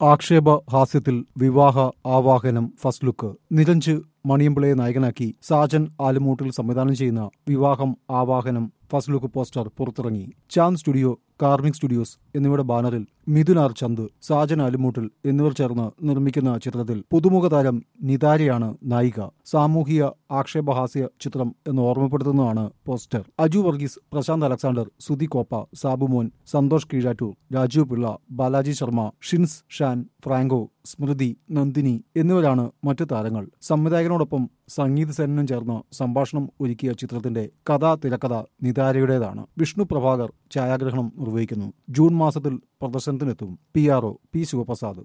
ആക്ഷേപ ഹാസ്യത്തിൽ വിവാഹ ആവാഹനം ഫസ്റ്റ് ലുക്ക് നിരഞ്ജ് മണിയമ്പിളയെ നായകനാക്കി സാജൻ ആലുമൂട്ടിൽ സംവിധാനം ചെയ്യുന്ന വിവാഹം ആവാഹനം ഫസ്റ്റ് ലുക്ക് പോസ്റ്റർ പുറത്തിറങ്ങി ചാന്ദ് സ്റ്റുഡിയോ കാർമിക് സ്റ്റുഡിയോസ് എന്നിവയുടെ ബാനറിൽ മിഥുൻ ആർ ചന്ദ് സാജൻ ആലുമൂട്ടിൽ എന്നിവർ ചേർന്ന് നിർമ്മിക്കുന്ന ചിത്രത്തിൽ പുതുമുഖ താരം നിതാരയാണ് നായിക സാമൂഹിക ആക്ഷേപഹാസ്യ ചിത്രം എന്ന് ഓർമ്മപ്പെടുത്തുന്നതാണ് പോസ്റ്റർ അജു വർഗീസ് പ്രശാന്ത് അലക്സാണ്ടർ സുധി കോപ്പ സാബുമോൻ സന്തോഷ് കീഴാറ്റൂർ രാജീവ് പിള്ള ബാലാജി ശർമ്മ ഷിൻസ് ഷാൻ ഫ്രാങ്കോ സ്മൃതി നന്ദിനി എന്നിവരാണ് മറ്റു താരങ്ങൾ സംവിധായകനോടൊപ്പം സംഗീത സേനനും ചേർന്ന് സംഭാഷണം ഒരുക്കിയ ചിത്രത്തിന്റെ കഥ തിരക്കഥ നിതാരയുടേതാണ് വിഷ്ണു പ്രഭാകർ ഛായാഗ്രഹണം നിർവഹിക്കുന്നു ജൂൺ മാസത്തിൽ പ്രദർശനത്തിനെത്തും P R O P Sivaprasad